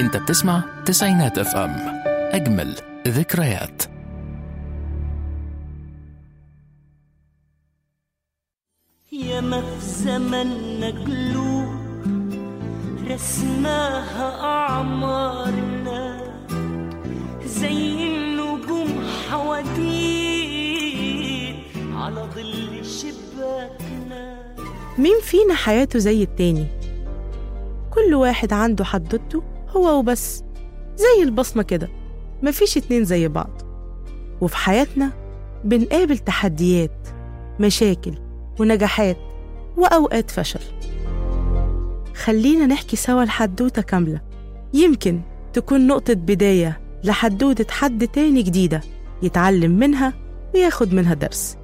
انت بتسمع تسعينات اف ام اجمل ذكريات ياما في زمننا قلوب رسماها أعمارنا زي النجوم حواديت على ظل شباكنا مين فينا حياته زي التاني كل واحد عنده حدوته هو وبس زي البصمة كده مفيش اتنين زي بعض وفي حياتنا بنقابل تحديات مشاكل ونجاحات وأوقات فشل خلينا نحكي سوا الحدوتة كاملة يمكن تكون نقطة بداية لحدوتة حد تاني جديدة يتعلم منها وياخد منها درس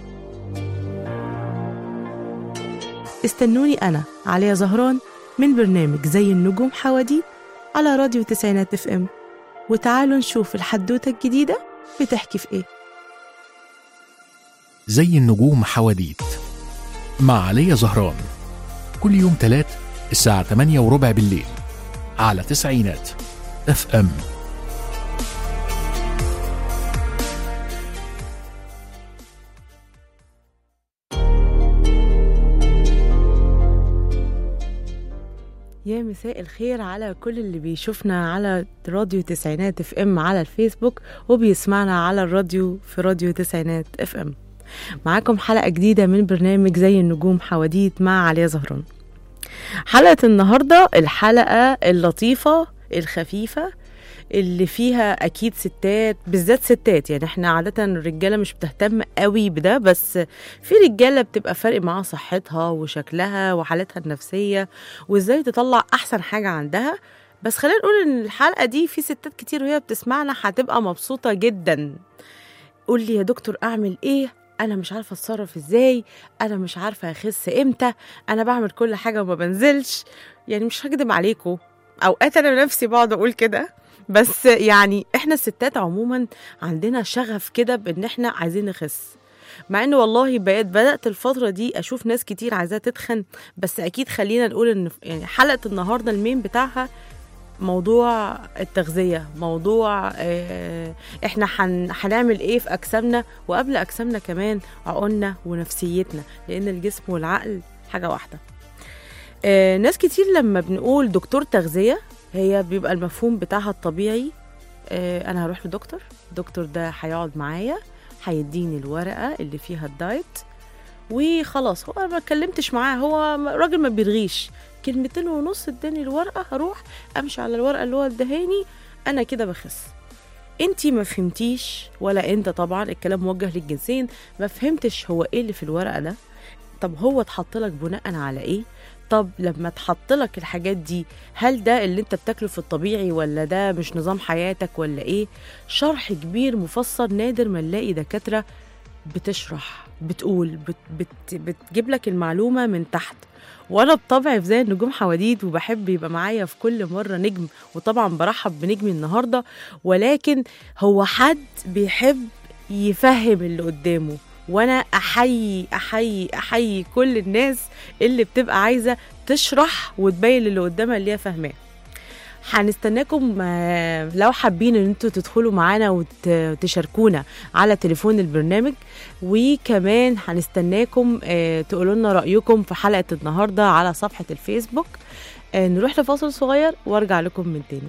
استنوني أنا عليا زهران من برنامج زي النجوم حواديت على راديو تسعينات اف ام وتعالوا نشوف الحدوتة الجديدة بتحكي في ايه زي النجوم حواديت مع علي زهران كل يوم تلات الساعة 8 وربع بالليل على تسعينات اف ام يا مساء الخير على كل اللي بيشوفنا على راديو تسعينات اف ام على الفيسبوك وبيسمعنا على الراديو في راديو تسعينات اف ام معاكم حلقة جديدة من برنامج زي النجوم حواديت مع عليا زهران حلقة النهاردة الحلقة اللطيفة الخفيفة اللي فيها اكيد ستات بالذات ستات يعني احنا عاده الرجاله مش بتهتم قوي بده بس في رجاله بتبقى فارق معاها صحتها وشكلها وحالتها النفسيه وازاي تطلع احسن حاجه عندها بس خلينا نقول ان الحلقه دي في ستات كتير وهي بتسمعنا هتبقى مبسوطه جدا قول لي يا دكتور اعمل ايه انا مش عارفه اتصرف ازاي انا مش عارفه اخس امتى انا بعمل كل حاجه وما بنزلش يعني مش هكدب عليكم اوقات انا نفسي بقعد اقول كده بس يعني احنا الستات عموما عندنا شغف كده بان احنا عايزين نخس مع ان والله بقيت بدات الفتره دي اشوف ناس كتير عايزاها تتخن بس اكيد خلينا نقول ان يعني حلقه النهارده المين بتاعها موضوع التغذيه موضوع اه احنا حن هنعمل ايه في اجسامنا وقبل اجسامنا كمان عقولنا ونفسيتنا لان الجسم والعقل حاجه واحده اه ناس كتير لما بنقول دكتور تغذيه هي بيبقى المفهوم بتاعها الطبيعي اه انا هروح لدكتور الدكتور ده هيقعد معايا هيديني الورقه اللي فيها الدايت وخلاص هو ما اتكلمتش معاه هو راجل ما بيرغيش كلمتين ونص اداني الورقه هروح امشي على الورقه اللي هو ادهاني انا كده بخس انتي ما فهمتيش ولا انت طبعا الكلام موجه للجنسين ما فهمتش هو ايه اللي في الورقه ده طب هو اتحط لك بناء على ايه طب لما تحط لك الحاجات دي هل ده اللي انت بتاكله في الطبيعي ولا ده مش نظام حياتك ولا ايه شرح كبير مفصل نادر ما نلاقي دكاتره بتشرح بتقول بت بت بتجيب لك المعلومه من تحت وانا بطبعي في زي النجوم حواديت وبحب يبقى معايا في كل مره نجم وطبعا برحب بنجمي النهارده ولكن هو حد بيحب يفهم اللي قدامه وانا احيي احيي احيي كل الناس اللي بتبقى عايزه تشرح وتبين اللي قدامها اللي هي فاهماه هنستناكم لو حابين ان انتوا تدخلوا معانا وتشاركونا على تليفون البرنامج وكمان هنستناكم تقولوا لنا رايكم في حلقه النهارده على صفحه الفيسبوك نروح لفاصل صغير وارجع لكم من تاني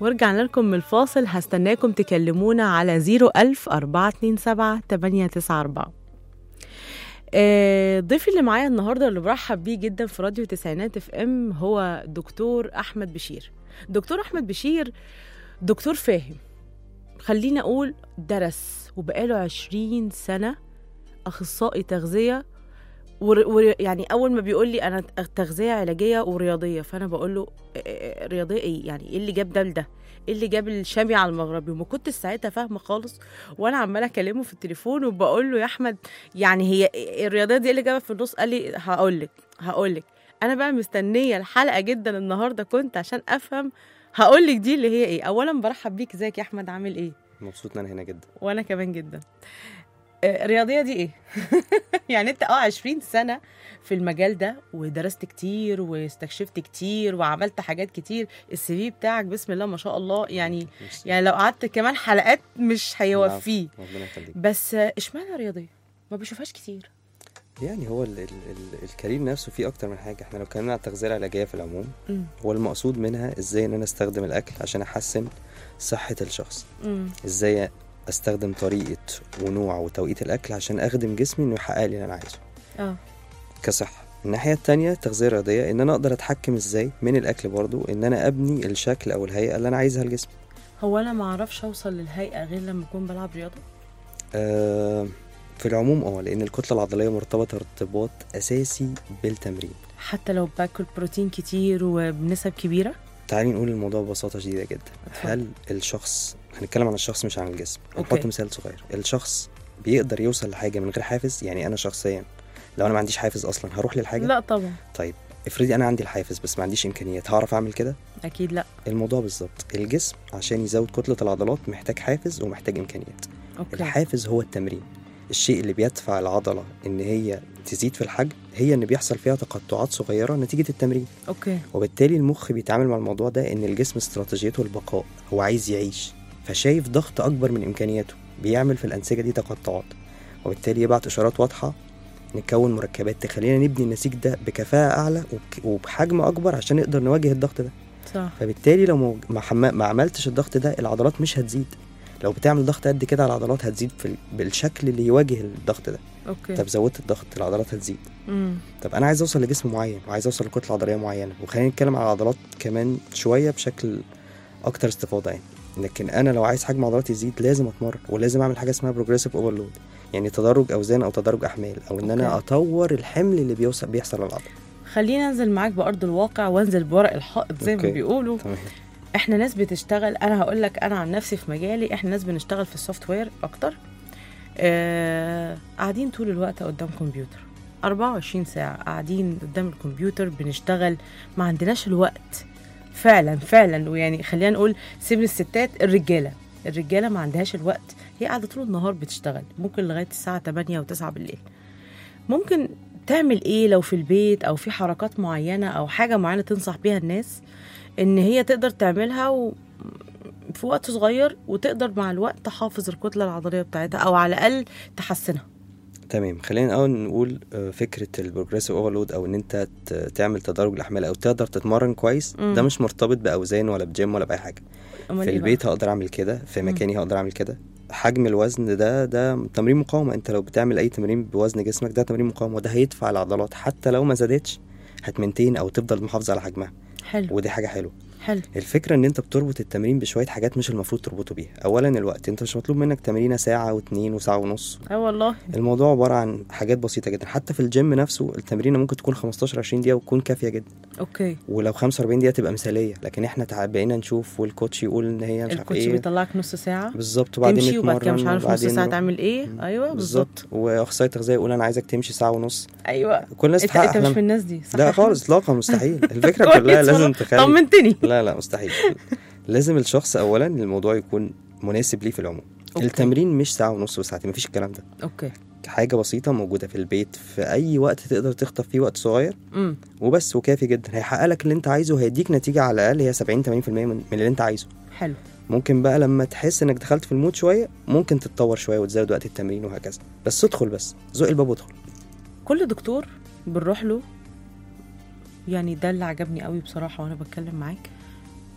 ورجعنا لكم من الفاصل هستناكم تكلمونا على 01000 427 894 آه، ضيفي اللي معايا النهارده اللي برحب بيه جدا في راديو تسعينات اف ام هو دكتور احمد بشير دكتور احمد بشير دكتور فاهم خليني اقول درس وبقاله عشرين سنه اخصائي تغذيه ور... ور... يعني اول ما بيقول لي انا تغذيه علاجيه ورياضيه فانا بقول له إيه- إيه- رياضيه ايه يعني ايه اللي جاب ده لده ايه اللي جاب الشامي على المغربي وما كنتش ساعتها فاهمه خالص وانا عماله اكلمه في التليفون وبقول له يا احمد يعني هي إيه الرياضيه دي إيه اللي جابها في النص قال لي هقول لك هقول لك انا بقى مستنيه الحلقه جدا النهارده كنت عشان افهم هقول لك دي اللي هي ايه اولا برحب بيك ازيك يا احمد عامل ايه مبسوط ان انا هنا جدا وانا كمان جدا آه، الرياضيه دي ايه يعني انت اه 20 سنه في المجال ده ودرست كتير واستكشفت كتير وعملت حاجات كتير السي في بتاعك بسم الله ما شاء الله يعني ميرسي. يعني لو قعدت كمان حلقات مش هيوفيه ربنا يخليك بس آه، اشمعنى رياضيه ما بشوفهاش كتير يعني هو ال ال ال الكارير نفسه فيه اكتر من حاجه احنا لو اتكلمنا عن التغذيه العلاجيه في العموم مم. هو المقصود منها ازاي ان انا استخدم الاكل عشان احسن صحه الشخص مم. ازاي استخدم طريقه ونوع وتوقيت الاكل عشان اخدم جسمي انه يحقق لي اللي انا عايزه اه كصحه الناحيه التانية التغذيه الرياضيه ان انا اقدر اتحكم ازاي من الاكل برضو ان انا ابني الشكل او الهيئه اللي انا عايزها لجسمي هو انا ما اعرفش اوصل للهيئه غير لما اكون بلعب رياضه آه في العموم اه لان الكتله العضليه مرتبطه ارتباط اساسي بالتمرين حتى لو باكل بروتين كتير وبنسب كبيره تعالي نقول الموضوع ببساطة شديدة جدا اتفضل. هل الشخص هنتكلم عن الشخص مش عن الجسم أوكي. نحط مثال صغير الشخص بيقدر يوصل لحاجة من غير حافز يعني أنا شخصيا لو أنا ما عنديش حافز أصلا هروح للحاجة لا طبعا طيب افرضي أنا عندي الحافز بس ما عنديش إمكانيات هعرف أعمل كده اكيد لا الموضوع بالظبط الجسم عشان يزود كتلة العضلات محتاج حافز ومحتاج إمكانيات اوكي الحافز هو التمرين الشيء اللي بيدفع العضلة إن هي تزيد في الحجم هي إن بيحصل فيها تقطعات صغيرة نتيجة التمرين اوكي وبالتالي المخ بيتعامل مع الموضوع ده ان الجسم استراتيجيته البقاء هو عايز يعيش فشايف ضغط اكبر من امكانياته بيعمل في الانسجه دي تقطعات وبالتالي يبعت اشارات واضحه نكون مركبات تخلينا نبني النسيج ده بكفاءه اعلى وبك- وبحجم اكبر عشان نقدر نواجه الضغط ده صح فبالتالي لو مو- ما, حما- ما عملتش الضغط ده العضلات مش هتزيد لو بتعمل ضغط قد كده على العضلات هتزيد في ال- بالشكل اللي يواجه الضغط ده اوكي طب زودت الضغط العضلات هتزيد امم طب انا عايز اوصل لجسم معين وعايز اوصل لكتله عضليه معينه وخلينا نتكلم على العضلات كمان شويه بشكل اكتر استفاضه يعني لكن انا لو عايز حجم عضلاتي يزيد لازم اتمرن ولازم اعمل حاجه اسمها بروجريسيف اوفرلود يعني تدرج اوزان او تدرج احمال او ان انا أوكي. اطور الحمل اللي بيوصل بيحصل للعضله خلينا انزل معاك بارض الواقع وانزل بورق الحائط زي ما أوكي. بيقولوا تمام احنا ناس بتشتغل انا هقول لك انا عن نفسي في مجالي احنا ناس بنشتغل في السوفت وير اكتر آه قاعدين طول الوقت قدام كمبيوتر 24 ساعة قاعدين قدام الكمبيوتر بنشتغل ما عندناش الوقت فعلا فعلا ويعني خلينا نقول سيب الستات الرجالة الرجالة ما عندهاش الوقت هي قاعدة طول النهار بتشتغل ممكن لغاية الساعة 8 و9 بالليل ممكن تعمل ايه لو في البيت او في حركات معينة او حاجة معينة تنصح بيها الناس ان هي تقدر تعملها و... في وقت صغير وتقدر مع الوقت تحافظ الكتله العضليه بتاعتها او على الاقل تحسنها تمام خلينا اول نقول آه، فكره البروجريسيف اوفرلود او ان انت ت- تعمل تدرج الاحمال او تقدر تتمرن كويس مم. ده مش مرتبط باوزان ولا بجيم ولا باي حاجه أمال في إيه البيت هقدر اعمل كده في مكاني هقدر اعمل كده حجم الوزن ده ده تمرين مقاومه انت لو بتعمل اي تمرين بوزن جسمك ده تمرين مقاومه وده هيدفع العضلات حتى لو ما زادتش هتمنتين او تفضل محافظه على حجمها بقى؟ حلو ودي حاجه حلوه حلو الفكره ان انت بتربط التمرين بشويه حاجات مش المفروض تربطه بيها اولا الوقت انت مش مطلوب منك تمرينه ساعه واتنين وساعه ونص اه والله الموضوع عباره عن حاجات بسيطه جدا حتى في الجيم نفسه التمرينه ممكن تكون 15 20 دقيقه وتكون كافيه جدا اوكي ولو 45 دقيقه تبقى مثاليه لكن احنا تع- بقينا نشوف والكوتش يقول ان هي مش عارف الكوتش ايه بيطلعك نص ساعه بالظبط وبعدين تمشي وبعد كده مش نتمرن عارف نص وبعدين ساعه نروح. تعمل ايه ايوه بالظبط بالظبط واخصائي التغذيه يقول انا عايزك تمشي ساعه ونص ايوه كل الناس انت تحقق انت مش أحلامها. من الناس دي صح لا يا خالص اطلاقا مستحيل الفكره كويس كلها لازم والله. تخلي طمنتني لا لا مستحيل لازم الشخص اولا الموضوع يكون مناسب ليه في العموم أوكي. التمرين مش ساعه ونص وساعتين مفيش الكلام ده اوكي حاجه بسيطه موجوده في البيت في اي وقت تقدر تخطف فيه وقت صغير امم وبس وكافي جدا هيحقق لك اللي انت عايزه وهيديك نتيجه على الاقل هي 70 80% من من اللي انت عايزه حلو ممكن بقى لما تحس انك دخلت في المود شويه ممكن تتطور شويه وتزود وقت التمرين وهكذا بس ادخل بس زق الباب وادخل كل دكتور بنروح له يعني ده اللي عجبني قوي بصراحه وانا بتكلم معاك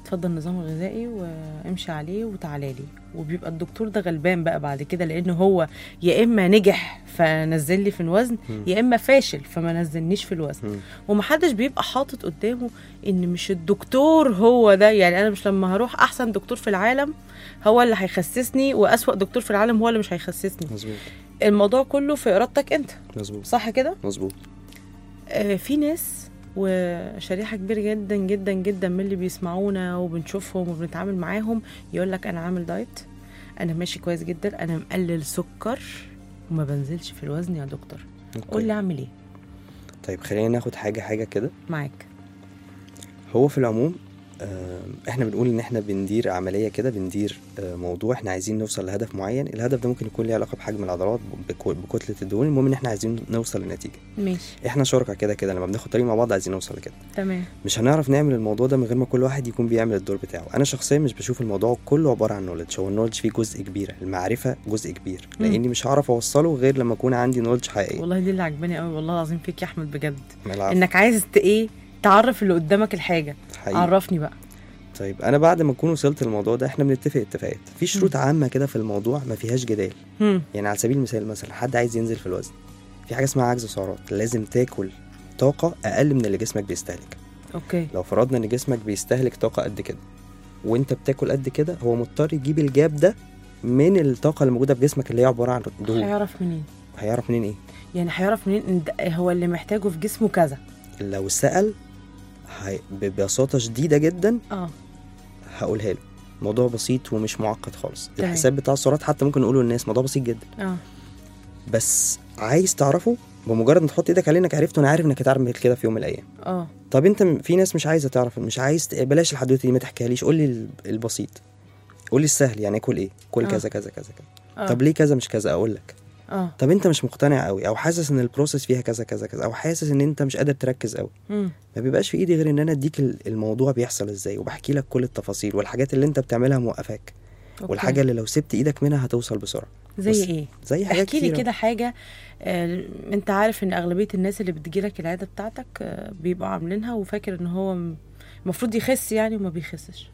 اتفضل النظام الغذائي وامشي عليه وتعالى لي وبيبقى الدكتور ده غلبان بقى بعد كده لان هو يا اما نجح فنزل لي في الوزن مم. يا اما فاشل فما نزلنيش في الوزن مم. ومحدش بيبقى حاطط قدامه ان مش الدكتور هو ده يعني انا مش لما هروح احسن دكتور في العالم هو اللي هيخسسني واسوأ دكتور في العالم هو اللي مش هيخسسني مظبوط الموضوع كله في ارادتك انت مظبوط صح كده مظبوط آه، في ناس وشريحة كبير جدا جدا جدا من اللي بيسمعونا وبنشوفهم وبنتعامل معاهم يقول لك انا عامل دايت انا ماشي كويس جدا انا مقلل سكر وما بنزلش في الوزن يا دكتور قول لي اعمل ايه طيب خلينا ناخد حاجه حاجه كده معاك هو في العموم آه، احنا بنقول ان احنا بندير عمليه كده بندير آه، موضوع احنا عايزين نوصل لهدف معين الهدف ده ممكن يكون ليه علاقه بحجم العضلات بك- بكتله الدهون المهم ان احنا عايزين نوصل لنتيجه ماشي احنا شركاء كده كده لما بناخد طريق مع بعض عايزين نوصل لكده تمام مش هنعرف نعمل الموضوع ده من غير ما كل واحد يكون بيعمل الدور بتاعه انا شخصيا مش بشوف الموضوع كله عباره عن نولج هو النولج فيه جزء كبير المعرفه جزء كبير مم. لاني مش هعرف اوصله غير لما اكون عندي نولج حقيقيه والله دي اللي عجباني قوي والله العظيم فيك يا احمد بجد ملعب انك عايز ت- ايه تعرف اللي قدامك الحاجه حقيقي. عرفني بقى طيب انا بعد ما اكون وصلت للموضوع ده احنا بنتفق اتفاقات في شروط عامه كده في الموضوع ما فيهاش جدال هم. يعني على سبيل المثال مثلا حد عايز ينزل في الوزن في حاجه اسمها عجز سعرات لازم تاكل طاقه اقل من اللي جسمك بيستهلك اوكي لو فرضنا ان جسمك بيستهلك طاقه قد كده وانت بتاكل قد كده هو مضطر يجيب الجاب ده من الطاقه اللي موجوده في جسمك اللي هي عباره عن دهون هيعرف منين هيعرف منين ايه يعني هيعرف منين ان ده هو اللي محتاجه في جسمه كذا لو سال هي... ببساطه شديده جدا اه هقولها له موضوع بسيط ومش معقد خالص تمام. الحساب بتاع السعرات حتى ممكن نقوله للناس موضوع بسيط جدا اه بس عايز تعرفه بمجرد ما تحط ايدك عليه انك عرفته انا عارف انك هتعمل كده في يوم من الايام اه طب انت م- في ناس مش عايزه تعرف مش عايز ت- بلاش الحدوته دي ما تحكيهاليش قول لي ال- البسيط قول لي السهل يعني اكل ايه كل آه. كذا كذا كذا كذا اه طب ليه كذا مش كذا اقول لك اه طب انت مش مقتنع قوي او حاسس ان البروسيس فيها كذا كذا كذا او حاسس ان انت مش قادر تركز قوي مم. ما بيبقاش في ايدي غير ان انا اديك ال- الموضوع بيحصل ازاي وبحكي لك كل التفاصيل والحاجات اللي انت بتعملها موقفاك أوكي. والحاجه اللي لو سبت ايدك منها هتوصل بسرعه بص، زي ايه زي حاجات احكي لي كتيرة. كده حاجه آه انت عارف ان اغلبيه الناس اللي بتجيلك العياده بتاعتك آه بيبقوا عاملينها وفاكر ان هو م- المفروض يخس يعني وما بيخسش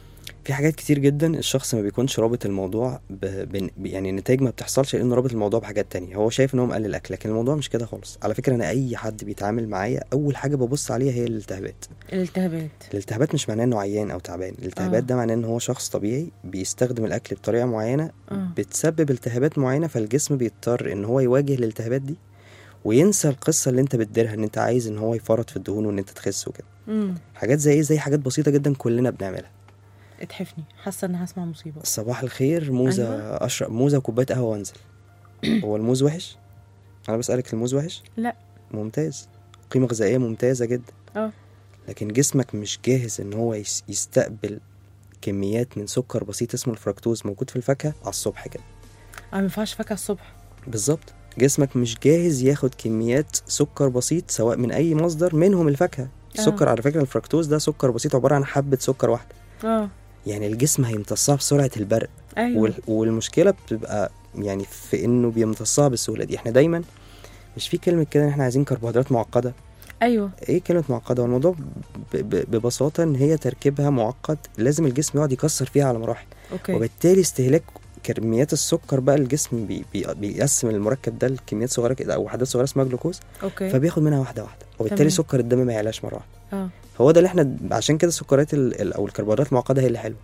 في حاجات كتير جدا الشخص ما بيكونش رابط الموضوع ب... ب... يعني النتائج ما بتحصلش لانه رابط الموضوع بحاجات تانية هو شايف ان هو مقلل اكل لكن الموضوع مش كده خالص على فكره انا اي حد بيتعامل معايا اول حاجه ببص عليها هي الالتهابات الالتهابات الالتهابات مش معناه انه عيان او تعبان الالتهابات آه. ده معناه ان هو شخص طبيعي بيستخدم الاكل بطريقه معينه اه بتسبب التهابات معينه فالجسم بيضطر ان هو يواجه الالتهابات دي وينسى القصه اللي انت بتديرها ان انت عايز ان هو يفرط في الدهون وان انت تخس وكده امم حاجات زي ايه زي حاجات بسيطه جدا كلنا بنعملها اتحفني حاسه ان هسمع مصيبه صباح الخير موزه أيوة. اشرب موزه وكوبايه قهوه وانزل هو الموز وحش انا بسالك الموز وحش لا. ممتاز قيمه غذائيه ممتازه جدا اه لكن جسمك مش جاهز ان هو يس- يستقبل كميات من سكر بسيط اسمه الفركتوز موجود في الفاكهه على الصبح كده اه ما ينفعش فاكهه الصبح بالظبط جسمك مش جاهز ياخد كميات سكر بسيط سواء من اي مصدر منهم الفاكهه السكر على فكره الفركتوز ده سكر بسيط عباره عن حبه سكر واحده اه يعني الجسم هيمتصها بسرعه البرق ايوه وال- والمشكله بتبقى يعني في انه بيمتصها بالسهوله دي احنا دايما مش في كلمه كده ان احنا عايزين كربوهيدرات معقده ايوه ايه كلمه معقده هو الموضوع ب- ب- ببساطه ان هي تركيبها معقد لازم الجسم يقعد يكسر فيها على مراحل اوكي وبالتالي استهلاك كميات السكر بقى الجسم بي بي بيقسم المركب ده لكميات صغيره كده او وحدات صغيره اسمها جلوكوز اوكي فبياخد منها واحده واحده وبالتالي تمام. سكر الدم ما يعلاش مره واحده اه هو ده اللي احنا عشان كده السكريات ال- ال- او الكربوهيدرات المعقده هي اللي حلوه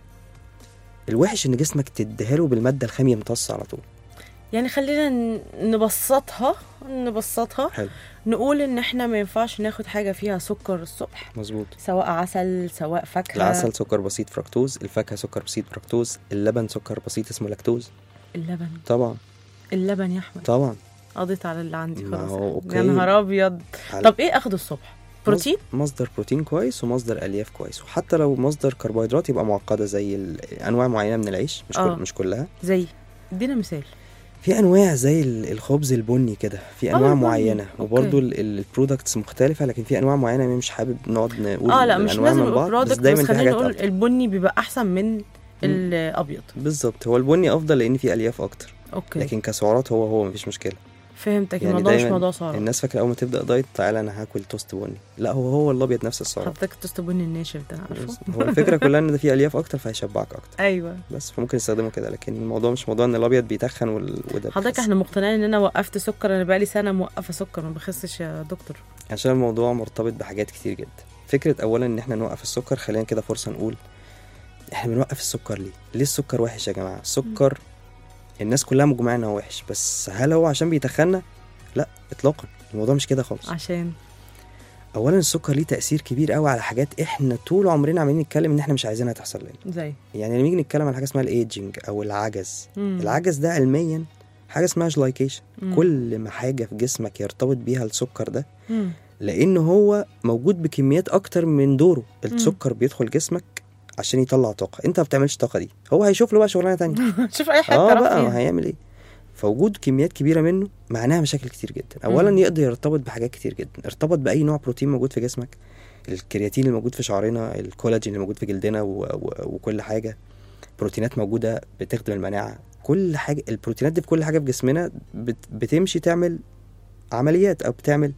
الوحش ان جسمك تديها له بالماده الخام يمتص على طول يعني خلينا ن- نبسطها نبسطها حلو نقول ان احنا ما ينفعش ناخد حاجه فيها سكر الصبح مظبوط سواء عسل سواء فاكهه العسل سكر بسيط فركتوز الفاكهه سكر بسيط فركتوز اللبن سكر بسيط اسمه لاكتوز اللبن طبعا اللبن يا احمد طبعا قضيت على اللي عندي ما خلاص هو يا أوكي. نهار ابيض على- طب ايه اخده الصبح بروتين مصدر بروتين كويس ومصدر الياف كويس وحتى لو مصدر كربوهيدرات يبقى معقده زي ال- انواع معينه من العيش مش آه. كل مش كلها زي ادينا مثال في انواع زي ال- الخبز البني كده في آه، انواع البني. معينه أوكي. وبرضه البرودكتس مختلفه لكن في انواع معينه أنا مش حابب نقعد نقول اه لا مش الأنواع لازم من بعض يبقى بس برودكت دايما بس في خلينا حاجات نقول أفضل. البني بيبقى احسن من الابيض بالظبط هو البني افضل لان فيه الياف اكتر اوكي لكن كسعرات هو هو مفيش مشكله فهمتك يعني الموضوع مش دايماً موضوع سعرات الناس فاكره اول ما تبدا دايت تعالى انا هاكل توست بني لا هو هو الابيض نفس السعرات حضرتك التوست بني الناشف ده عارفه هو الفكره كلها ان ده فيه الياف اكتر فهيشبعك اكتر ايوه بس فممكن يستخدمه كده لكن الموضوع مش موضوع ان الابيض بيتخن وال... وده حضرتك بيخس. احنا مقتنعين ان انا وقفت سكر انا بقالي سنه موقفه سكر ما بخسش يا دكتور عشان الموضوع مرتبط بحاجات كتير جدا فكره اولا ان احنا نوقف السكر خلينا كده فرصه نقول احنا بنوقف السكر ليه ليه السكر وحش يا جماعه السكر الناس كلها مجمعه ان هو وحش بس هل هو عشان بيتخنى لا اطلاقا الموضوع مش كده خالص عشان اولا السكر ليه تاثير كبير قوي على حاجات احنا طول عمرنا عمالين نتكلم ان احنا مش عايزينها تحصل لنا زي يعني لما نيجي نتكلم على حاجه اسمها الايجنج او العجز مم. العجز ده علميا حاجه اسمها جلايكيشن مم. كل ما حاجه في جسمك يرتبط بيها السكر ده مم. لان هو موجود بكميات اكتر من دوره السكر بيدخل جسمك عشان يطلع طاقه انت ما بتعملش الطاقه دي هو هيشوف له بقى شغلانه تانية شوف اي حته اه راح بقى فيها. هيعمل ايه فوجود كميات كبيره منه معناها مشاكل كتير جدا اولا مم. يقدر يرتبط بحاجات كتير جدا ارتبط باي نوع بروتين موجود في جسمك الكرياتين اللي موجود في شعرنا الكولاجين اللي موجود في جلدنا و... و... وكل حاجه بروتينات موجوده بتخدم المناعه كل حاجه البروتينات دي في كل حاجه في جسمنا بت... بتمشي تعمل عمليات او بتعمل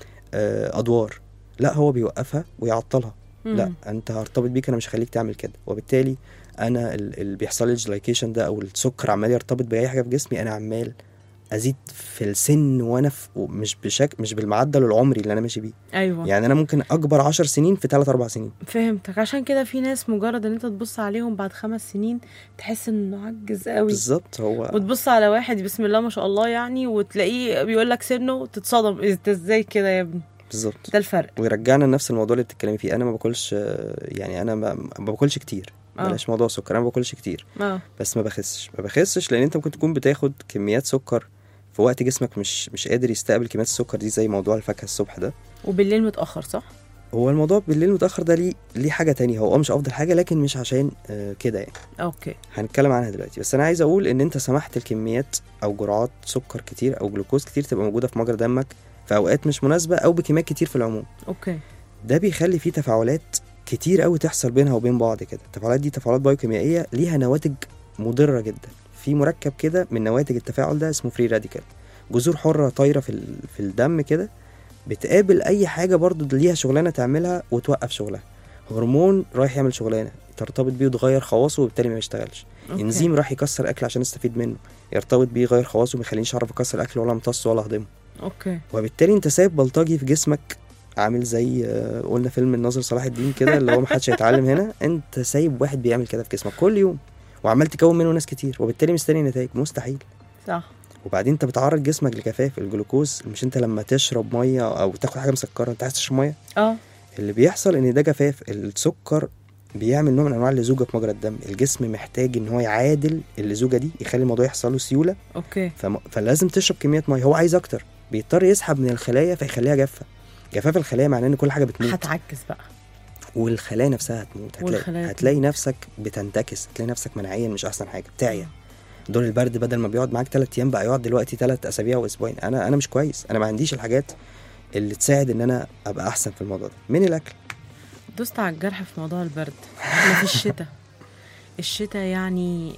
آه، ادوار لا هو بيوقفها ويعطلها مم. لا انت هرتبط بيك انا مش هخليك تعمل كده وبالتالي انا ال- اللي بيحصل لي الجلايكيشن ده او السكر عمال يرتبط باي حاجه في جسمي انا عمال ازيد في السن وانا في مش بشكل مش بالمعدل العمري اللي انا ماشي بيه ايوه يعني انا ممكن اكبر 10 سنين في 3 4 سنين فهمتك عشان كده في ناس مجرد ان انت تبص عليهم بعد خمس سنين تحس انه عجز قوي بالظبط هو وتبص على واحد بسم الله ما شاء الله يعني وتلاقيه بيقول لك سنه تتصدم انت ازاي كده يا ابني بالظبط ده الفرق ويرجعنا لنفس الموضوع اللي بتتكلمي فيه انا ما باكلش آه، يعني انا ما, ما باكلش كتير آه. بلاش موضوع السكر انا ما باكلش كتير اه بس ما بخسش ما بخسش لان انت ممكن تكون بتاخد كميات سكر في وقت جسمك مش مش قادر يستقبل كميات السكر دي زي موضوع الفاكهه الصبح ده وبالليل متاخر صح هو الموضوع بالليل متاخر ده ليه ليه حاجه تانية هو اه مش افضل حاجه لكن مش عشان آه كده يعني اوكي هنتكلم عنها دلوقتي بس انا عايز اقول ان انت سمحت الكميات او جرعات سكر كتير او جلوكوز كتير تبقى موجوده في مجرى دمك في اوقات مش مناسبه او بكميات كتير في العموم اوكي ده بيخلي فيه تفاعلات كتير قوي تحصل بينها وبين بعض كده التفاعلات دي تفاعلات بايوكيميائيه ليها نواتج مضره جدا في مركب كده من نواتج التفاعل ده اسمه فري راديكال جذور حره طايره في ال- في الدم كده بتقابل اي حاجه برضو ليها شغلانه تعملها وتوقف شغلها هرمون رايح يعمل شغلانه ترتبط بيه وتغير خواصه وبالتالي ما يشتغلش أوكي. انزيم راح يكسر اكل عشان يستفيد منه يرتبط بيه يغير خواصه وما يخلينيش اعرف اكسر اكل ولا امتصه ولا اهضمه اوكي وبالتالي انت سايب بلطجي في جسمك عامل زي آه، قلنا فيلم الناظر صلاح الدين كده اللي هو محدش هيتعلم هنا انت سايب واحد بيعمل كده في جسمك كل يوم وعمال تكون منه ناس كتير وبالتالي مستني نتائج مستحيل صح وبعدين انت بتعرض جسمك لجفاف الجلوكوز مش انت لما تشرب ميه او تاخد حاجه مسكره انت عايز تشرب ميه اه اللي بيحصل ان ده جفاف السكر بيعمل نوع من انواع اللزوجه في مجرى الدم الجسم محتاج ان هو يعادل اللزوجه دي يخلي الموضوع يحصل له سيوله اوكي فم... فلازم تشرب كميات ميه هو عايز اكتر بيضطر يسحب من الخلايا فيخليها جافه جفاف الخلايا معناه ان كل حاجه بتموت هتعجز بقى والخلايا نفسها هتموت هتلاقي والخلايا هتلاقي نفسك بتنتكس هتلاقي نفسك مناعيا مش احسن حاجه بتعيا دور البرد بدل ما بيقعد معاك 3 ايام بقى يقعد دلوقتي 3 اسابيع واسبوعين انا انا مش كويس انا ما عنديش الحاجات اللي تساعد ان انا ابقى احسن في الموضوع ده من الاكل دوست على الجرح في موضوع البرد احنا في الشتاء الشتاء يعني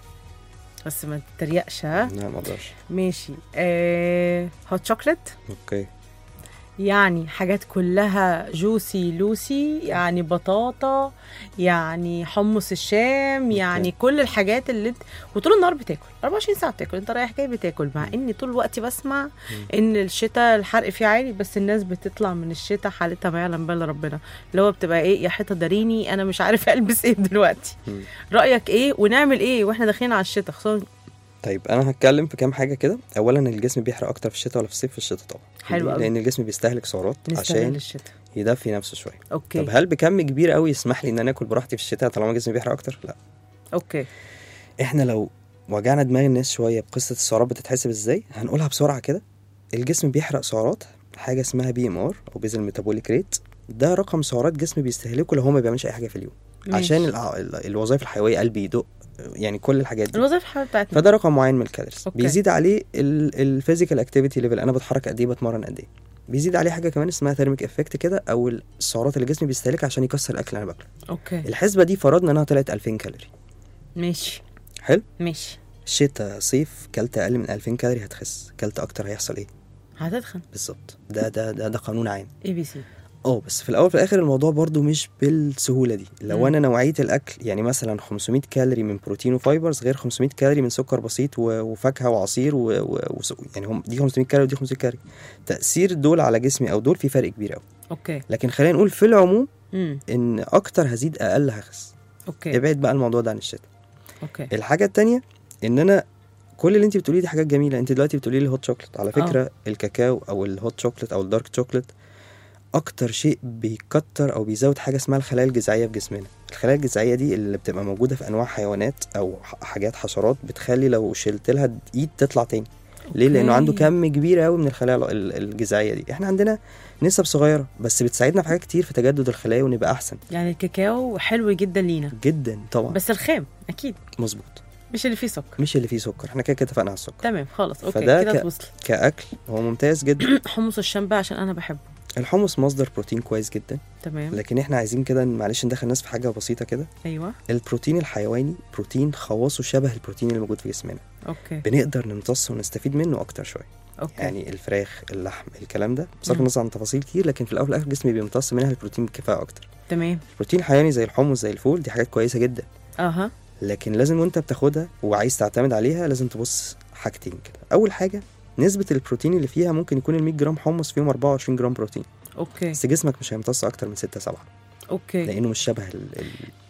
بس ما تتريقش ها لا ما اقدرش ماشي آه... هوت شوكليت اوكي يعني حاجات كلها جوسي لوسي يعني بطاطا يعني حمص الشام يعني كل الحاجات اللي انت وطول النهار بتاكل 24 ساعه بتاكل انت رايح جاي بتاكل مع ان طول الوقت بسمع ان الشتاء الحرق فيه عالي بس الناس بتطلع من الشتاء حالتها ما يعلم بها الا ربنا اللي هو بتبقى ايه يا حيطه داريني انا مش عارف البس ايه دلوقتي مم. رايك ايه ونعمل ايه واحنا داخلين على الشتاء خصوصا طيب انا هتكلم في كام حاجه كده اولا الجسم بيحرق اكتر في الشتاء ولا في الصيف في الشتاء طبعا حلو ليه؟ أوي. لان الجسم بيستهلك سعرات نستغل عشان الشتاء يدفي نفسه شويه اوكي طب هل بكم كبير قوي يسمح لي ان انا اكل براحتي في الشتاء طالما جسمي بيحرق اكتر لا اوكي احنا لو وجعنا دماغ الناس شويه بقصه السعرات بتتحسب ازاي هنقولها بسرعه كده الجسم بيحرق سعرات حاجه اسمها بي ام ار او بيزل ميتابوليك ريت ده رقم سعرات جسم بيستهلكه لو هو ما بيعملش اي حاجه في اليوم ماشي. عشان الع- ال- الوظائف الحيويه قلبي يدق يعني كل الحاجات دي الوظائف الحيويه بتاعتنا فده رقم معين من الكالوريز أوكي. بيزيد عليه الفيزيكال اكتيفيتي ليفل انا بتحرك قد ايه بتمرن قد ايه بيزيد عليه حاجه كمان اسمها ثيرميك افكت كده او السعرات اللي جسمي بيستهلكها عشان يكسر الاكل اللي انا باكله اوكي الحسبه دي فرضنا انها طلعت 2000 كالوري ماشي حلو ماشي شتاء صيف كلت اقل من 2000 كالوري هتخس كلت اكتر هيحصل ايه هتتخن بالظبط ده ده ده ده قانون عام اي بي سي اه بس في الاول في الاخر الموضوع برضو مش بالسهوله دي لو مم. انا نوعيه الاكل يعني مثلا 500 كالوري من بروتين وفايبرز غير 500 كالوري من سكر بسيط و- وفاكهه وعصير و... و... وس- يعني هم دي 500 كالوري ودي 500 كالوري تاثير دول على جسمي او دول في فرق كبير قوي اوكي لكن خلينا نقول في العموم امم ان اكتر هزيد اقل هخس اوكي ابعد بقى الموضوع ده عن الشتاء اوكي الحاجه التانية ان انا كل اللي انت بتقوليه دي حاجات جميله انت دلوقتي بتقولي لي هوت شوكليت على فكره الكاكاو او الهوت شوكليت او الدارك شوكليت اكتر شيء بيكتر او بيزود حاجه اسمها الخلايا الجذعيه في جسمنا الخلايا الجذعيه دي اللي بتبقى موجوده في انواع حيوانات او ح- حاجات حشرات بتخلي لو شلت لها ايد تطلع تاني ليه لانه عنده أوكي. كم كبير قوي من الخلايا ال- ال- الجذعيه دي احنا عندنا نسب صغيره بس بتساعدنا في حاجات كتير في تجدد الخلايا ونبقى احسن يعني الكاكاو حلو جدا لينا جدا طبعا بس الخام اكيد مظبوط مش اللي فيه سكر مش اللي فيه سكر احنا كده كده اتفقنا على السكر تمام خلاص اوكي فده كده ك- وصل كاكل هو ممتاز جدا حمص الشام بقى عشان انا بحبه الحمص مصدر بروتين كويس جدا تمام لكن احنا عايزين كده معلش ندخل الناس في حاجه بسيطه كده ايوه البروتين الحيواني بروتين خواصه شبه البروتين اللي موجود في جسمنا اوكي بنقدر نمتص ونستفيد منه اكتر شويه اوكي يعني الفراخ اللحم الكلام ده بصرف مم. النظر عن تفاصيل كتير لكن في الاول والاخر جسمي بيمتص منها البروتين بكفاءه اكتر تمام البروتين الحيواني زي الحمص زي الفول دي حاجات كويسه جدا اها لكن لازم وانت بتاخدها وعايز تعتمد عليها لازم تبص حاجتين كده اول حاجه نسبة البروتين اللي فيها ممكن يكون ال 100 جرام حمص فيهم 24 جرام بروتين اوكي بس جسمك مش هيمتص اكتر من 6 7 اوكي لانه مش شبه ال... ال...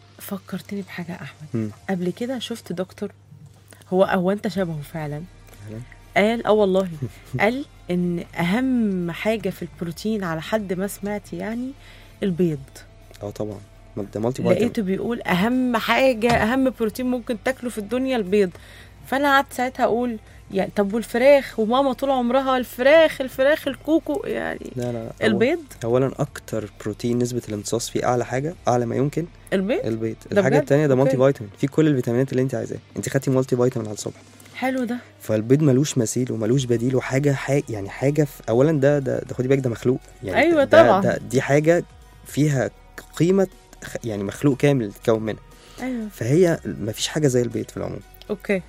فكرتني بحاجه يا احمد مم. قبل كده شفت دكتور هو هو انت شبهه فعلا فعلاً؟ قال اه والله قال ان اهم حاجه في البروتين على حد ما سمعت يعني البيض اه طبعا ما ده مالتي فيتامين لقيته بيقول اهم حاجه اهم بروتين ممكن تاكله في الدنيا البيض فانا قعدت ساعتها اقول يعني طب والفراخ وماما طول عمرها الفراخ الفراخ الكوكو يعني لا لا لا هو- البيض اولا اكتر بروتين نسبة الامتصاص فيه اعلى حاجة اعلى ما يمكن البيض البيض ده الحاجة بجد؟ التانية ده أوكي. مالتي فيتامين فيه كل الفيتامينات اللي انت عايزاها انت خدتي مالتي فيتامين على الصبح حلو ده فالبيض ملوش مثيل وملوش بديل وحاجة حاجة يعني حاجة في اولا ده ده, ده خدي بالك ده مخلوق يعني أيوة ده طبعاً. ده دي حاجة فيها قيمة خ- يعني مخلوق كامل تتكون منها ايوه فهي مفيش حاجة زي البيض في العموم اوكي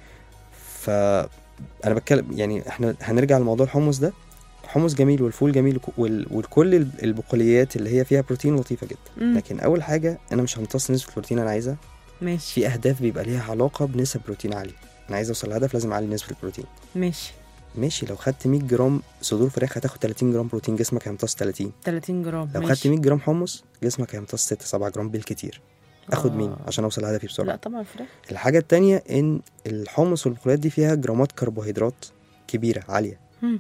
ف انا بتكلم يعني احنا هنرجع لموضوع الحمص ده حمص جميل والفول جميل وك- وال- وكل الب- البقوليات اللي هي فيها بروتين لطيفه جدا مم. لكن اول حاجه انا مش همتص نسبه البروتين اللي انا عايزها ماشي في اهداف بيبقى ليها علاقه بنسب بروتين عاليه انا عايز اوصل لهدف لازم اعلي نسبه البروتين ماشي ماشي لو خدت 100 جرام صدور فراخ هتاخد 30 جرام بروتين جسمك هيمتص 30 30 جرام لو ماشي. خدت 100 جرام حمص جسمك هيمتص 6 7 جرام بالكتير اخد آه. مين عشان اوصل لهدفي بسرعه لا طبعا فراخ الحاجة التانية إن الحمص والبقوليات دي فيها جرامات كربوهيدرات كبيرة عالية مم.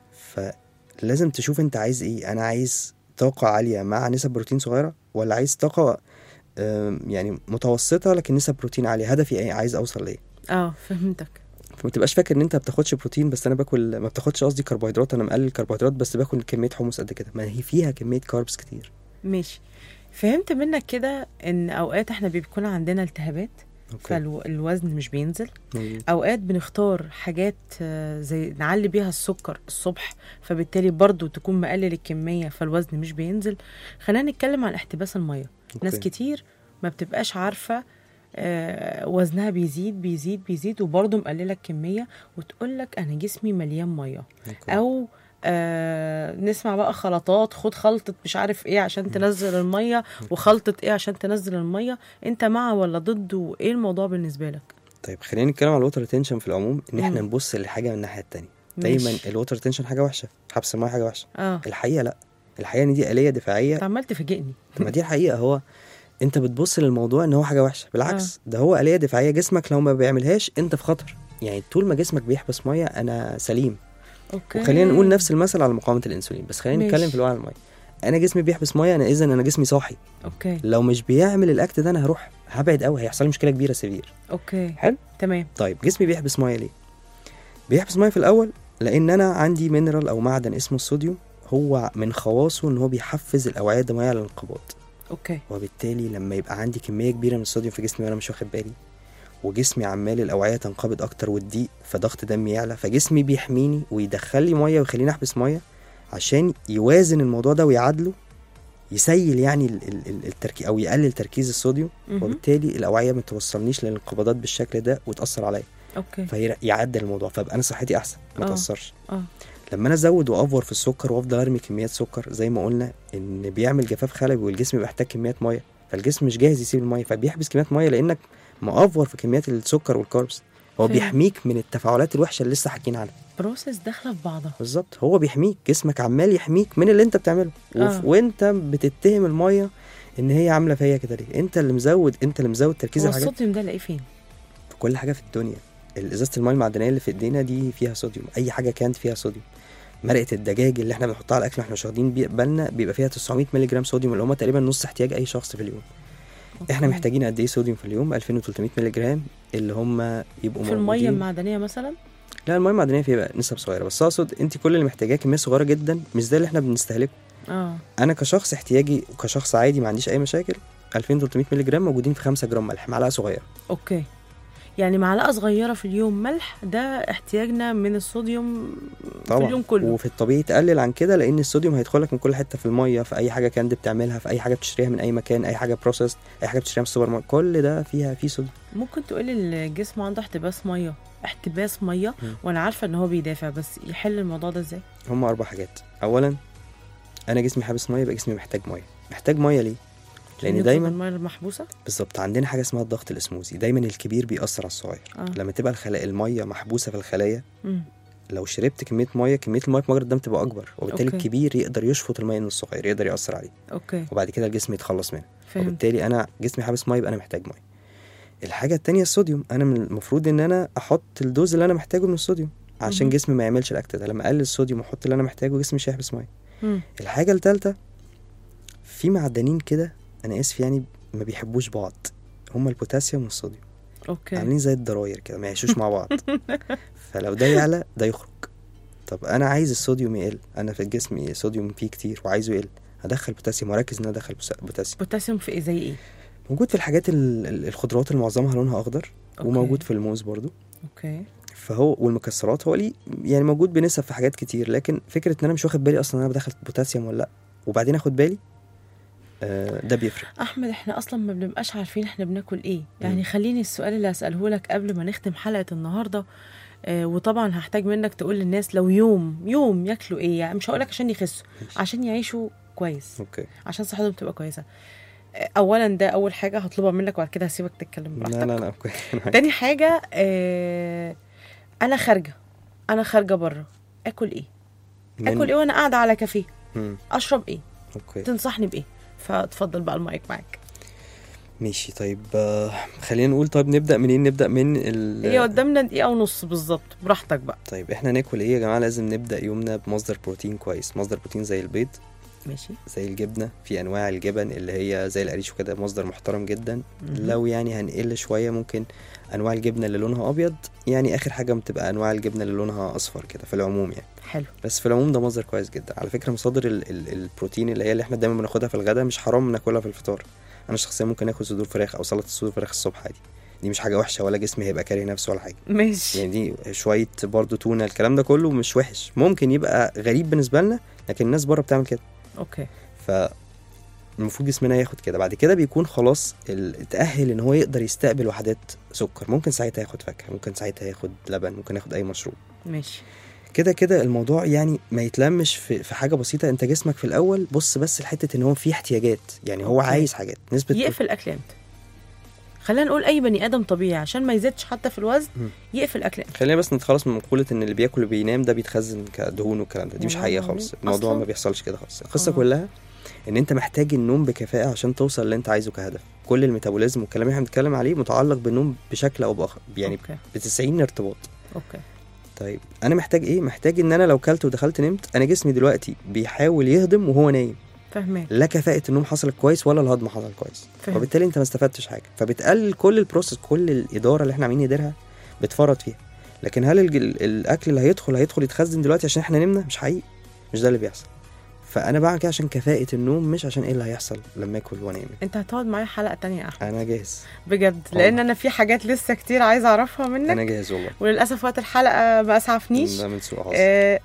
فلازم تشوف أنت عايز إيه أنا عايز طاقة عالية مع نسب بروتين صغيرة ولا عايز طاقة آم، يعني متوسطة لكن نسب بروتين عالية هدفي إيه عايز أوصل لإيه اه فهمتك فما تبقاش فاكر ان انت ما بتاخدش بروتين بس انا باكل ما بتاخدش قصدي كربوهيدرات انا مقلل الكربوهيدرات بس باكل كميه حمص قد كده ما هي فيها كميه كاربس كتير ماشي فهمت منك كده ان اوقات احنا بيكون عندنا التهابات اوكي فالوزن مش بينزل مظبوط. اوقات بنختار حاجات آه، زي نعلي بيها السكر الصبح فبالتالي برضو تكون مقلل الكميه فالوزن مش بينزل خلينا نتكلم عن احتباس الميه ناس أوكي. كتير ما بتبقاش عارفه آه، وزنها بيزيد بيزيد بيزيد وبرضه مقلله الكميه وتقول لك انا جسمي مليان ميه أوكي. او آه نسمع بقى خلطات خد خلطة مش عارف ايه عشان تنزل المية وخلطة ايه عشان تنزل المية انت مع ولا ضد وايه الموضوع بالنسبة لك طيب خلينا نتكلم على الوتر تنشن في العموم ان احنا مم. نبص لحاجه من الناحيه التانية دايما ماشي. الوتر تنشن حاجه وحشه حبس الميه حاجه وحشه اه الحقيقه لا الحقيقه ان دي اليه دفاعيه انت عمال تفاجئني طب ما دي الحقيقه هو انت بتبص للموضوع ان هو حاجه وحشه بالعكس ده هو اليه دفاعيه جسمك لو ما بيعملهاش انت في خطر يعني طول ما جسمك بيحبس ميه انا سليم اوكي وخلينا نقول نفس المثل على مقاومه الانسولين بس خلينا ماشي. نتكلم في الوعي على الميه انا جسمي بيحبس ميه انا اذا انا جسمي صاحي اوكي لو مش بيعمل الاكت ده انا هروح هبعد قوي هيحصل لي مشكله كبيره سيفير اوكي حلو. تمام طيب جسمي بيحبس ميه ليه بيحبس ميه في الاول لان انا عندي مينرال او معدن اسمه الصوديوم هو من خواصه ان هو بيحفز الاوعيه الدمويه على الانقباض اوكي وبالتالي لما يبقى عندي كميه كبيره من الصوديوم في جسمي وانا مش واخد بالي وجسمي عمال الاوعيه تنقبض اكتر وتضيق فضغط دمي يعلى فجسمي بيحميني ويدخل لي ميه ويخليني احبس ميه عشان يوازن الموضوع ده ويعادله يسيل يعني التركيز او يقلل تركيز الصوديوم مهم. وبالتالي الاوعيه ما توصلنيش للانقباضات بالشكل ده وتاثر عليا اوكي فيعدل الموضوع فابقى انا صحتي احسن ما آه. تاثرش اه لما انا ازود وافور في السكر وافضل ارمي كميات سكر زي ما قلنا ان بيعمل جفاف خلوي والجسم بيحتاج كميات ميه فالجسم مش جاهز يسيب الميه فبيحبس كميات ميه لانك مأفور في كميات السكر والكاربس هو فاهم. بيحميك من التفاعلات الوحشه اللي لسه حاكيين عنها بروسس داخله في بعضها بالظبط هو بيحميك جسمك عمال يحميك من اللي انت بتعمله وف... آه. وانت بتتهم الميه ان هي عامله فيا كده ليه انت اللي مزود انت اللي مزود تركيز هو الحاجات الصوديوم ده الاقيه فين في كل حاجه في الدنيا ازازه الميه المعدنيه اللي في ايدينا دي فيها صوديوم اي حاجه كانت فيها صوديوم مرقه الدجاج اللي احنا بنحطها على الاكل واحنا مش واخدين بي- بالنا بيبقى فيها 900 مللي جرام صوديوم اللي هم تقريبا نص احتياج اي شخص في اليوم احنا أوكي. محتاجين قد ايه صوديوم في اليوم 2300 مللي جرام اللي هم يبقوا في الميه موجودين المعدنيه مثلا لا الميه المعدنيه فيها نسب صغيره بس اقصد انت كل اللي محتاجاه كميه صغيره جدا مش زي اللي احنا بنستهلكه اه انا كشخص احتياجي كشخص عادي ما عنديش اي مشاكل 2300 مللي جرام موجودين في 5 جرام ملح معلقه صغيره اوكي يعني معلقه صغيره في اليوم ملح ده احتياجنا من الصوديوم طبعا في اليوم كله وفي الطبيعي تقلل عن كده لان الصوديوم هيدخلك من كل حته في الميه في اي حاجه كاند بتعملها في اي حاجه بتشتريها من اي مكان اي حاجه بروسيس اي حاجه بتشتريها من السوبر ماركت كل ده فيها فيه صوديوم ممكن تقولي الجسم عنده احتباس ميه احتباس ميه مم. وانا عارفه ان هو بيدافع بس يحل الموضوع ده ازاي هم اربع حاجات اولا انا جسمي حابس ميه يبقى جسمي محتاج ميه محتاج ميه ليه لان نطلب دايما الميه المحبوسه بالظبط عندنا حاجه اسمها الضغط الاسموزي دايما الكبير بيأثر على الصغير اه لما تبقى الخلايا الميه محبوسه في الخلايا مم. لو شربت كميه ميه كميه الميه في مجرى الدم تبقى اكبر وبالتالي أوكي. الكبير يقدر يشفط الميه من الصغير يقدر يأثر عليه اوكي وبعد كده الجسم يتخلص منه فهمت وبالتالي انا جسمي حابس ميه يبقى انا محتاج ميه الحاجه التانية الصوديوم انا من المفروض ان انا احط الدوز اللي انا محتاجه من الصوديوم عشان مهم. جسمي ما يعملش الاكت ده لما اقلل الصوديوم واحط اللي انا محتاجه جسمي مش هيحبس ميه مم. الحاجه التالتة في معدنين كده انا اسف يعني ما بيحبوش بعض هما البوتاسيوم والصوديوم اوكي عاملين زي الضراير كده ما يعيشوش مع بعض فلو ده يعلى ده يخرج طب انا عايز الصوديوم يقل انا في الجسم صوديوم فيه كتير وعايزه يقل هدخل بوتاسيوم واركز ان انا ادخل بوس- بوتاسيوم بوتاسيوم في ايه زي ايه موجود في الحاجات ال- ال- الخضروات اللي معظمها لونها اخضر أوكي. وموجود في الموز برضو اوكي فهو والمكسرات هو ليه يعني موجود بنسب في حاجات كتير لكن فكره ان انا مش واخد بالي اصلا انا بدخل بوتاسيوم ولا لا وبعدين اخد بالي آه ده بيفرق احمد احنا اصلا ما بنبقاش عارفين احنا بناكل ايه يعني خليني السؤال اللي هساله لك قبل ما نختم حلقه النهارده آه وطبعا هحتاج منك تقول للناس لو يوم يوم ياكلوا ايه يعني مش هقول لك عشان يخسوا ماشي. عشان يعيشوا كويس اوكي عشان صحتهم تبقى كويسه آه، اولا ده اول حاجه هطلبها منك وبعد كده هسيبك تتكلم براحتك لا لا لا اوكي تاني حاجه آه انا خارجه انا خارجه بره اكل ايه من- اكل ايه وانا قاعده على كافيه مم. اشرب ايه اوكي تنصحني بايه فاتفضل بقى المايك معاك ماشي طيب آه خلينا نقول طيب نبدا منين نبدا من ال هي قدامنا دقيقه ونص بالظبط براحتك بقى طيب احنا ناكل ايه يا جماعه لازم نبدا يومنا بمصدر بروتين كويس مصدر بروتين زي البيض ماشي زي الجبنه في انواع الجبن اللي هي زي القريش وكده مصدر محترم جدا مهم. لو يعني هنقل شويه ممكن انواع الجبنه اللي لونها ابيض يعني اخر حاجه بتبقى انواع الجبنه اللي لونها اصفر كده في العموم يعني حلو بس في العموم ده مصدر كويس جدا على فكره مصادر ال ال البروتين اللي هي اللي احنا دايما بناخدها في الغداء مش حرام ناكلها في الفطار انا شخصيا ممكن اخد صدور فراخ او سلطه صدور فراخ الصبح عادي دي مش حاجه وحشه ولا جسمي هيبقى كاره نفسه ولا حاجه ماشي يعني دي شويه برضو تونه الكلام ده كله مش وحش ممكن يبقى غريب بالنسبه لنا لكن الناس بره بتعمل كده اوكي ف المفروض جسمنا ياخد كده بعد كده بيكون خلاص ال- اتأهل ان هو يقدر يستقبل وحدات سكر ممكن ساعتها ياخد فاكهه ممكن ساعتها ياخد لبن ممكن ياخد اي مشروب ماشي كده كده الموضوع يعني ما يتلمش في, في حاجه بسيطه انت جسمك في الاول بص بس لحته ان هو في احتياجات يعني هو أوكي. عايز حاجات نسبه يقفل الاكل امتى خلينا نقول اي بني ادم طبيعي عشان ما يزيدش حتى في الوزن مم. يقفل الاكل امتى خلينا بس نتخلص من مقوله ان اللي بياكل وبينام ده بيتخزن كدهون والكلام ده دي مش والله حقيقه العظيم. خالص الموضوع أصلاً؟ ما بيحصلش كده خالص القصه آه. كلها ان انت محتاج النوم بكفاءه عشان توصل اللي انت عايزه كهدف كل الميتابوليزم والكلام اللي احنا بنتكلم عليه متعلق بالنوم بشكل او باخر يعني اوكي ب 90 ارتباط اوكي طيب انا محتاج ايه محتاج ان انا لو كلت ودخلت نمت انا جسمي دلوقتي بيحاول يهضم وهو نايم فاهمك لا كفاءه النوم حصلت كويس ولا الهضم حصل كويس فهمت. وبالتالي انت ما استفدتش حاجه فبتقلل كل البروسيس كل الاداره اللي احنا عاملين نديرها بتفرط فيها لكن هل الج- ال- الاكل اللي هيدخل هيدخل يتخزن دلوقتي عشان احنا نمنا مش حقيقي مش ده اللي بيحصل فانا بعمل كده عشان كفاءه النوم مش عشان ايه اللي هيحصل لما اكل وانام انت هتقعد معايا حلقه تانية يا احمد انا جاهز بجد لان انا في حاجات لسه كتير عايزه اعرفها منك انا جاهز والله وللاسف وقت الحلقه ما اسعفنيش ده من سوء حظ آه،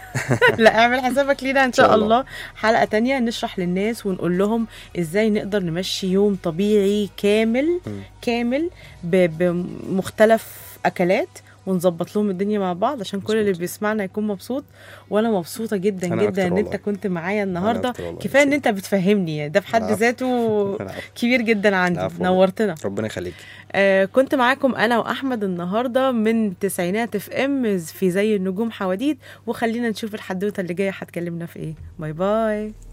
لا اعمل حسابك لينا ان شاء شاء الله. الله حلقه تانية نشرح للناس ونقول لهم ازاي نقدر نمشي يوم طبيعي كامل مم. كامل ب- بمختلف اكلات ونظبط لهم الدنيا مع بعض عشان كل اللي مظبوط. بيسمعنا يكون مبسوط وانا مبسوطه جدا أنا جدا أكتر ان والله. انت كنت معايا النهارده أكتر والله. كفايه ان انت بتفهمني يعني ده في حد العفو. ذاته العفو. كبير جدا عندي العفو والله. نورتنا ربنا يخليك آه كنت معاكم انا واحمد النهارده من تسعينات اف ام في زي النجوم حواديت وخلينا نشوف الحدوته اللي جايه هتكلمنا في ايه باي باي